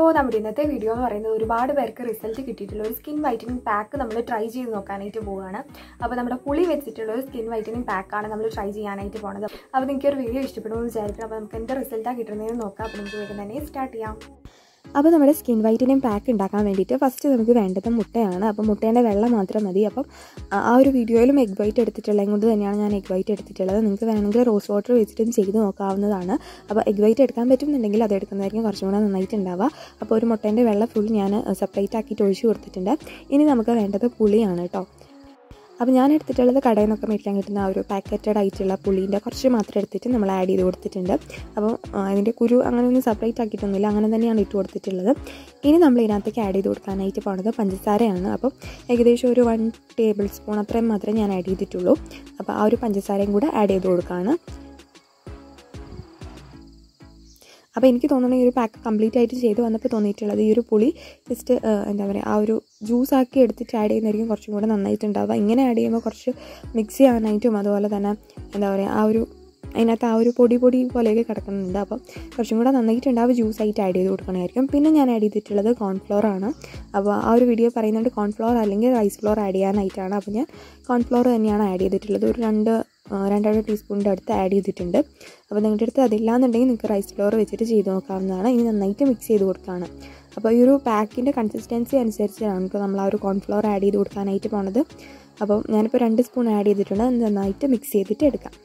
നമ്മുടെ ഇന്നത്തെ വീഡിയോ എന്ന് പറയുന്നത് ഒരുപാട് പേർക്ക് റിസൾട്ട് കിട്ടിയിട്ടുള്ള ഒരു സ്കിൻ വൈറ്റനിങ് പാക്ക് നമ്മൾ ട്രൈ ചെയ്ത് നോക്കാനായിട്ട് പോവുകയാണ് അപ്പോൾ നമ്മുടെ പുളി വെച്ചിട്ടുള്ള ഒരു സ്കിൻ വൈറ്റനിങ് പാക്കാണ് നമ്മൾ ട്രൈ ചെയ്യാനായിട്ട് പോകുന്നത് അപ്പോൾ നിങ്ങൾക്ക് ഒരു വീഡിയോ ഇഷ്ടപ്പെടുമെന്ന് വിചാരിക്കണം അപ്പോൾ നമുക്ക് എന്ത് റിസൾട്ടാണ് കിട്ടുന്നതെന്ന് നോക്കാം അപ്പോൾ നമുക്ക് വേഗം തന്നെ സ്റ്റാർട്ട് ചെയ്യാം അപ്പോൾ നമ്മുടെ സ്കിൻ വൈറ്റനിങ് പാക്ക് ഉണ്ടാക്കാൻ വേണ്ടിയിട്ട് ഫസ്റ്റ് നമുക്ക് വേണ്ടത് മുട്ടയാണ് അപ്പോൾ മുട്ടേൻ്റെ വെള്ളം മാത്രം മതി അപ്പം ആ ആ ഒരു വീഡിയോയിലും എഗ് വൈറ്റ് എടുത്തിട്ടുള്ളത് കൊണ്ട് തന്നെയാണ് ഞാൻ എഗ് വൈറ്റ് എടുത്തിട്ടുള്ളത് നിങ്ങൾക്ക് വേണമെങ്കിൽ റോസ് വാട്ടർ വെച്ചിട്ടും ചെയ്ത് നോക്കാവുന്നതാണ് അപ്പോൾ എഗ് വൈറ്റ് എടുക്കാൻ പറ്റുന്നുണ്ടെങ്കിൽ അത് എടുക്കുന്നതായിരിക്കും കുറച്ചും കൂടെ നന്നായിട്ട് ഉണ്ടാവുക അപ്പോൾ ഒരു മുട്ടേൻ്റെ വെള്ളം ഫുൾ ഞാൻ സെപ്പറേറ്റ് ആക്കിയിട്ട് ഒഴിച്ച് കൊടുത്തിട്ടുണ്ട് ഇനി നമുക്ക് വേണ്ടത് പുളിയാണ് കേട്ടോ അപ്പോൾ ഞാൻ എടുത്തിട്ടുള്ളത് കടയിൽ നിന്നൊക്കെ മേടിക്കാൻ കിട്ടുന്ന ആ ഒരു പാക്കറ്റഡ് ആയിട്ടുള്ള പുളീൻ്റെ കുറച്ച് മാത്രം എടുത്തിട്ട് നമ്മൾ ആഡ് ചെയ്ത് കൊടുത്തിട്ടുണ്ട് അപ്പോൾ അതിൻ്റെ കുരു അങ്ങനെ ഒന്നും സെപ്പറേറ്റ് ആക്കിയിട്ടൊന്നുമില്ല അങ്ങനെ തന്നെയാണ് ഇട്ട് കൊടുത്തിട്ടുള്ളത് ഇനി നമ്മൾ ഇതിനകത്തേക്ക് ആഡ് ചെയ്ത് കൊടുക്കാനായിട്ട് പോണത് പഞ്ചസാരയാണ് അപ്പം ഏകദേശം ഒരു വൺ ടേബിൾ സ്പൂൺ അത്രയും മാത്രമേ ഞാൻ ആഡ് ചെയ്തിട്ടുള്ളൂ അപ്പോൾ ആ ഒരു പഞ്ചസാരയും കൂടെ ആഡ് ചെയ്ത് കൊടുക്കുകയാണ് അപ്പോൾ എനിക്ക് തോന്നുന്നു ഈ ഒരു പാക്ക് കംപ്ലീറ്റ് ആയിട്ട് ചെയ്ത് വന്നപ്പോൾ തോന്നിയിട്ടുള്ളത് ഈ ഒരു പുളി ജസ്റ്റ് എന്താ പറയുക ആ ഒരു ജ്യൂസ് ആക്കി എടുത്തിട്ട് ആഡ് ചെയ്യുന്നതായിരിക്കും കുറച്ചും കൂടെ നന്നായിട്ടുണ്ടാവുക ഇങ്ങനെ ആഡ് ചെയ്യുമ്പോൾ കുറച്ച് മിക്സ് ചെയ്യാനായിട്ടും അതുപോലെ തന്നെ എന്താ പറയുക ആ ഒരു അതിനകത്ത് ആ ഒരു പൊടി പൊടി പോലെയൊക്കെ കിടക്കുന്നുണ്ട് അപ്പം കുറച്ചും കൂടെ നന്നായിട്ടുണ്ടാവും ജ്യൂസ് ആയിട്ട് ആഡ് ചെയ്ത് കൊടുക്കണമായിരിക്കും പിന്നെ ഞാൻ ആഡ് ചെയ്തിട്ടുള്ളത് കോൺഫ്ലോർ ആണ് അപ്പോൾ ആ ഒരു വീഡിയോ പറയുന്നുണ്ട് കോൺഫ്ലോർ അല്ലെങ്കിൽ റൈസ് ഫ്ലോർ ആഡ് ചെയ്യാനായിട്ടാണ് അപ്പോൾ ഞാൻ കോൺഫ്ലോർ തന്നെയാണ് ആഡ് ചെയ്തിട്ടുള്ളത് ഒരു രണ്ട് രണ്ടര ടീസ്പൂണിൻ്റെ അടുത്ത് ആഡ് ചെയ്തിട്ടുണ്ട് അപ്പോൾ നിങ്ങളുടെ അടുത്ത് അതില്ലാന്നുണ്ടെങ്കിൽ നിങ്ങൾക്ക് റൈസ് ഫ്ലോർ വെച്ചിട്ട് ചെയ്ത് നോക്കാവുന്നതാണ് ഇനി നന്നായിട്ട് മിക്സ് ചെയ്ത് കൊടുക്കുകയാണ് അപ്പോൾ ഈ ഒരു പാക്കിൻ്റെ കൺസിസ്റ്റൻസി അനുസരിച്ചാണ് ഇപ്പോൾ നമ്മൾ ആ ഒരു കോൺഫ്ലോർ ആഡ് ചെയ്ത് കൊടുക്കാനായിട്ട് പോണത് അപ്പോൾ ഞാനിപ്പോൾ രണ്ട് സ്പൂൺ ആഡ് ചെയ്തിട്ടുണ്ട് അത് നന്നായിട്ട് മിക്സ് ചെയ്തിട്ട് എടുക്കാം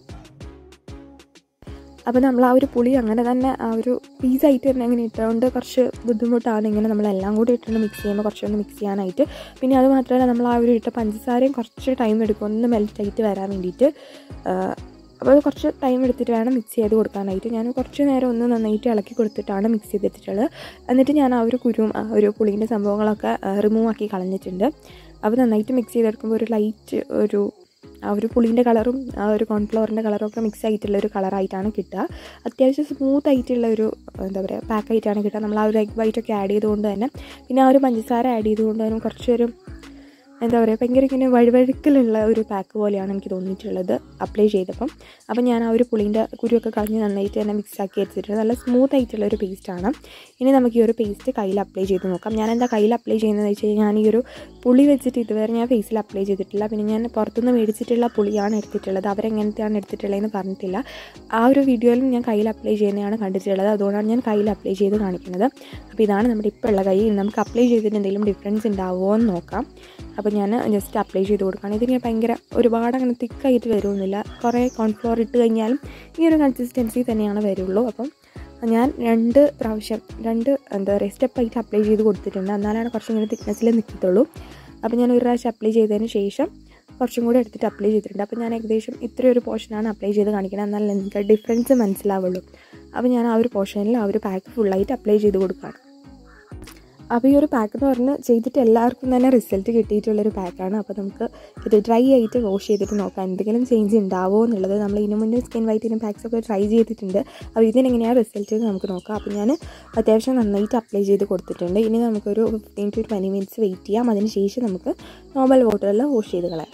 അപ്പോൾ നമ്മൾ ആ ഒരു പുളി അങ്ങനെ തന്നെ ആ ഒരു പീസായിട്ട് തന്നെ അങ്ങനെ ഇട്ടുകൊണ്ട് കുറച്ച് ബുദ്ധിമുട്ടാണ് ഇങ്ങനെ നമ്മളെല്ലാം കൂടി ഇട്ടുകൊണ്ട് മിക്സ് ചെയ്യുമ്പോൾ കുറച്ചൊന്ന് മിക്സ് ചെയ്യാനായിട്ട് പിന്നെ അത് മാത്രമല്ല നമ്മൾ ആ ഒരു ഇട്ട പഞ്ചസാരയും കുറച്ച് ടൈം എടുക്കും ഒന്ന് മെൽറ്റായിട്ട് വരാൻ വേണ്ടിയിട്ട് അപ്പോൾ അത് കുറച്ച് ടൈം എടുത്തിട്ട് വേണം മിക്സ് ചെയ്ത് കൊടുക്കാനായിട്ട് ഞാൻ കുറച്ച് നേരം ഒന്ന് നന്നായിട്ട് ഇളക്കി കൊടുത്തിട്ടാണ് മിക്സ് ചെയ്തിട്ടുള്ളത് എന്നിട്ട് ഞാൻ ആ ഒരു കുരുവും ആ ഒരു പുളീൻ്റെ സംഭവങ്ങളൊക്കെ റിമൂവ് ആക്കി കളഞ്ഞിട്ടുണ്ട് അപ്പോൾ നന്നായിട്ട് മിക്സ് ചെയ്തെടുക്കുമ്പോൾ ഒരു ലൈറ്റ് ഒരു ആ ഒരു പുളീൻ്റെ കളറും ആ ഒരു കോൺഫ്ലവറിൻ്റെ കളറും ഒക്കെ മിക്സ് ആയിട്ടുള്ള ഒരു കളറായിട്ടാണ് കിട്ടുക അത്യാവശ്യം സ്മൂത്ത് ആയിട്ടുള്ള ഒരു എന്താ പറയുക പാക്കായിട്ടാണ് കിട്ടുക നമ്മൾ ആ ഒരു എഗ് വൈറ്റ് ഒക്കെ ആഡ് ചെയ്തുകൊണ്ട് തന്നെ പിന്നെ ആ ഒരു പഞ്ചസാര ആഡ് ചെയ്തുകൊണ്ട് തന്നെ കുറച്ചൊരു എന്താ പറയുക ഭയങ്കര ഇങ്ങനെ വഴുവഴുക്കലുള്ള ഒരു പാക്ക് പോലെയാണ് എനിക്ക് തോന്നിയിട്ടുള്ളത് അപ്ലൈ ചെയ്തപ്പം അപ്പം ഞാൻ ആ ഒരു പുളീൻ്റെ കുരുവൊക്കെ കളഞ്ഞ് നന്നായിട്ട് തന്നെ മിക്സ് ആക്കി വെച്ചിട്ടുണ്ട് നല്ല സ്മൂത്ത് ആയിട്ടുള്ള ഒരു പേസ്റ്റാണ് ഇനി നമുക്ക് ഈ ഒരു പേസ്റ്റ് കയ്യിൽ അപ്ലൈ ചെയ്ത് നോക്കാം ഞാൻ എന്താ കയ്യിൽ അപ്ലൈ ചെയ്യുന്നതെന്ന് വെച്ച് കഴിഞ്ഞാൽ ഞാൻ ഈ ഒരു പുളി വെച്ചിട്ട് ഇതുവരെ ഞാൻ ഫേസിൽ അപ്ലൈ ചെയ്തിട്ടില്ല പിന്നെ ഞാൻ പുറത്തുനിന്ന് മേടിച്ചിട്ടുള്ള പുളിയാണ് എടുത്തിട്ടുള്ളത് അവരെങ്ങനത്തെയാണ് എടുത്തിട്ടുള്ളതെന്ന് പറഞ്ഞിട്ടില്ല ആ ഒരു വീഡിയോയിലും ഞാൻ കയ്യിൽ അപ്ലൈ ചെയ്യുന്നതാണ് കണ്ടിട്ടുള്ളത് അതുകൊണ്ടാണ് ഞാൻ കയ്യിൽ അപ്ലൈ ചെയ്ത് കാണിക്കുന്നത് അപ്പോൾ ഇതാണ് നമ്മുടെ ഇപ്പോൾ ഉള്ള കൈ നമുക്ക് അപ്ലൈ ചെയ്തിട്ട് എന്തെങ്കിലും ഡിഫറൻസ് ഉണ്ടാവുമോ എന്ന് നോക്കാം അപ്പോൾ ഞാൻ ജസ്റ്റ് അപ്ലൈ ചെയ്ത് കൊടുക്കുകയാണ് ഇതിന് ഭയങ്കര ഒരുപാട് അങ്ങനെ തിക്കായിട്ട് വരുമൊന്നുമില്ല കുറേ കോൺഫ്ലോർ ഇട്ട് കഴിഞ്ഞാലും ഈ ഒരു കൺസിസ്റ്റൻസി തന്നെയാണ് വരുള്ളൂ അപ്പം ഞാൻ രണ്ട് പ്രാവശ്യം രണ്ട് എന്താ പറയുക സ്റ്റെപ്പായിട്ട് അപ്ലൈ ചെയ്ത് കൊടുത്തിട്ടുണ്ട് എന്നാലാണ് കുറച്ചും കൂടി തിക്നെസ്സിൽ നിൽക്കത്തുള്ളൂ അപ്പോൾ ഞാൻ ഒരു പ്രാവശ്യം അപ്ലൈ ചെയ്തതിന് ശേഷം കുറച്ചും കൂടി എടുത്തിട്ട് അപ്ലൈ ചെയ്തിട്ടുണ്ട് അപ്പോൾ ഞാൻ ഏകദേശം ഇത്രയൊരു പോർഷനാണ് അപ്ലൈ ചെയ്ത് കാണിക്കുന്നത് എന്നാലും നിങ്ങൾക്ക് ഡിഫറൻസ് മനസ്സിലാവുള്ളൂ അപ്പോൾ ഞാൻ ആ ഒരു പോർഷനിൽ ആ ഒരു പാക്ക് ഫുള്ളായിട്ട് അപ്ലൈ ചെയ്ത് കൊടുക്കുകയാണ് അപ്പോൾ ഈ ഒരു പാക്ക് എന്ന് പറഞ്ഞ് ചെയ്തിട്ട് എല്ലാവർക്കും തന്നെ റിസൾട്ട് കിട്ടിയിട്ടുള്ളൊരു പാക്കാണ് അപ്പോൾ നമുക്ക് ഇത് ഡ്രൈ ആയിട്ട് വാഷ് ചെയ്തിട്ട് നോക്കാം എന്തെങ്കിലും ചേഞ്ച് ഉണ്ടാവുമോ എന്നുള്ളത് നമ്മൾ ഇതിന് മുന്നേ സ്കിൻ വൈറ്റിനും പാക്സ് ഒക്കെ ട്രൈ ചെയ്തിട്ടുണ്ട് അപ്പോൾ ഇതിനെങ്ങനെയാണ് റിസൾട്ട് എന്ന് നമുക്ക് നോക്കാം അപ്പോൾ ഞാൻ അത്യാവശ്യം നന്നായിട്ട് അപ്ലൈ ചെയ്ത് കൊടുത്തിട്ടുണ്ട് ഇനി നമുക്കൊരു fifteen to twenty minutes wait ചെയ്യാം അതിന് ശേഷം നമുക്ക് നോർമൽ വാട്ടറിൽ വാഷ് ചെയ്ത് കളയാം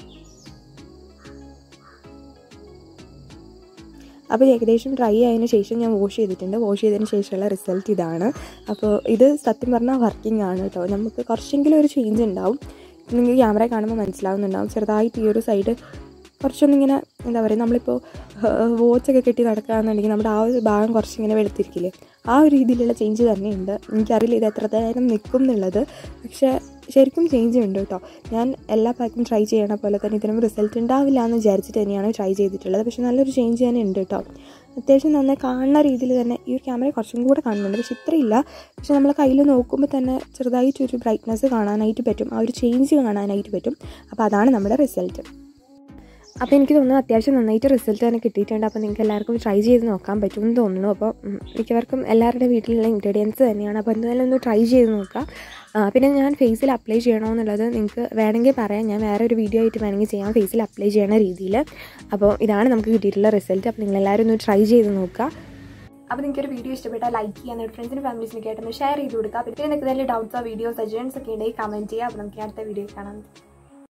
അപ്പോൾ ഏകദേശം ഡ്രൈ ആയതിനു ശേഷം ഞാൻ വാഷ് ചെയ്തിട്ടുണ്ട് വാഷ് ചെയ്തതിന് ശേഷമുള്ള റിസൾട്ട് ഇതാണ് അപ്പോൾ ഇത് സത്യം പറഞ്ഞാൽ വർക്കിംഗ് ആണ് കേട്ടോ നമുക്ക് കുറച്ചെങ്കിലും ഒരു ചേഞ്ച് ഉണ്ടാവും നിങ്ങൾക്ക് ക്യാമറ കാണുമ്പോൾ മനസ്സിലാവുന്നുണ്ടാവും ചെറുതായിട്ട് ഈ ഒരു സൈഡ് കുറച്ചൊന്നിങ്ങനെ എന്താ പറയുക നമ്മളിപ്പോൾ വാച്ചൊക്കെ കെട്ടി നടക്കുകയാണെന്നുണ്ടെങ്കിൽ നമ്മുടെ ആ ഒരു ഭാഗം കുറച്ചിങ്ങനെ വെളുത്തിരിക്കില്ലേ ആ ഒരു രീതിയിലുള്ള ചേഞ്ച് തന്നെയുണ്ട് എനിക്കറിയില്ല ഇത് എത്ര നേരം നിൽക്കും എന്നുള്ളത് പക്ഷേ ശരിക്കും ചേഞ്ച് ഉണ്ട് കേട്ടോ ഞാൻ എല്ലാ പാക്കും ട്രൈ ചെയ്യണ പോലെ തന്നെ ഇതിനും റിസൾട്ട് ഉണ്ടാവില്ല എന്ന് വിചാരിച്ചിട്ട് തന്നെയാണ് ട്രൈ ചെയ്തിട്ടുള്ളത് പക്ഷേ നല്ലൊരു ചേഞ്ച് തന്നെ ഉണ്ട് കേട്ടോ അത്യാവശ്യം നന്നായി കാണുന്ന രീതിയിൽ തന്നെ ഈ ഒരു ക്യാമറ കുറച്ചും കൂടെ കാണുന്നുണ്ട് പക്ഷെ ഇത്രയില്ല പക്ഷെ നമ്മൾ കയ്യിൽ നോക്കുമ്പോൾ തന്നെ ചെറുതായിട്ടൊരു ബ്രൈറ്റ്നസ് കാണാനായിട്ട് പറ്റും ആ ഒരു ചേഞ്ച് കാണാനായിട്ട് പറ്റും അപ്പോൾ അതാണ് നമ്മുടെ റിസൾട്ട് അപ്പോൾ എനിക്ക് തോന്നുന്നു അത്യാവശ്യം നന്നായിട്ട് റിസൾട്ട് തന്നെ കിട്ടിയിട്ടുണ്ട് അപ്പോൾ നിങ്ങൾക്ക് എല്ലാവർക്കും ട്രൈ ചെയ്ത് നോക്കാൻ പറ്റുമെന്ന് തോന്നുന്നു അപ്പോൾ മിക്കവർക്കും എല്ലാവരുടെ വീട്ടിലുള്ള ഇൻഗ്രീഡിയൻസ് തന്നെയാണ് അപ്പോൾ എന്തായാലും ഒന്ന് ട്രൈ ചെയ്ത് നോക്കാം പിന്നെ ഞാൻ ഫേസിൽ അപ്ലൈ ചെയ്യണമെന്നുള്ളത് നിങ്ങൾക്ക് വേണമെങ്കിൽ പറയാം ഞാൻ വേറെ ഒരു വീഡിയോ ആയിട്ട് വേണമെങ്കിൽ ചെയ്യാം ഫേസിൽ അപ്ലൈ ചെയ്യണ രീതിയിൽ അപ്പോൾ ഇതാണ് നമുക്ക് കിട്ടിയിട്ടുള്ള റിസൾട്ട് അപ്പോൾ നിങ്ങൾ എല്ലാവരും ഒന്ന് ട്രൈ ചെയ്ത് നോക്കുക അപ്പോൾ നിങ്ങൾക്ക് ഒരു വീഡിയോ ഇഷ്ടപ്പെട്ടാൽ ലൈക്ക് ചെയ്യാൻ ഫ്രണ്ട്സിനും ഫാമിലീസിനൊക്കെ ആയിട്ടൊന്ന് ഷെയർ ചെയ്ത് കൊടുക്കുക പിന്നെ നിങ്ങൾക്ക് എന്തെങ്കിലും ഡൗട്ട്സോ വീഡിയോ സജഷൻസ് ഒക്കെ ഉണ്ടെങ്കിൽ കമൻറ്റ് ചെയ്യുക അപ്പോൾ നമുക്ക് അടുത്ത വീഡിയോ കാണാം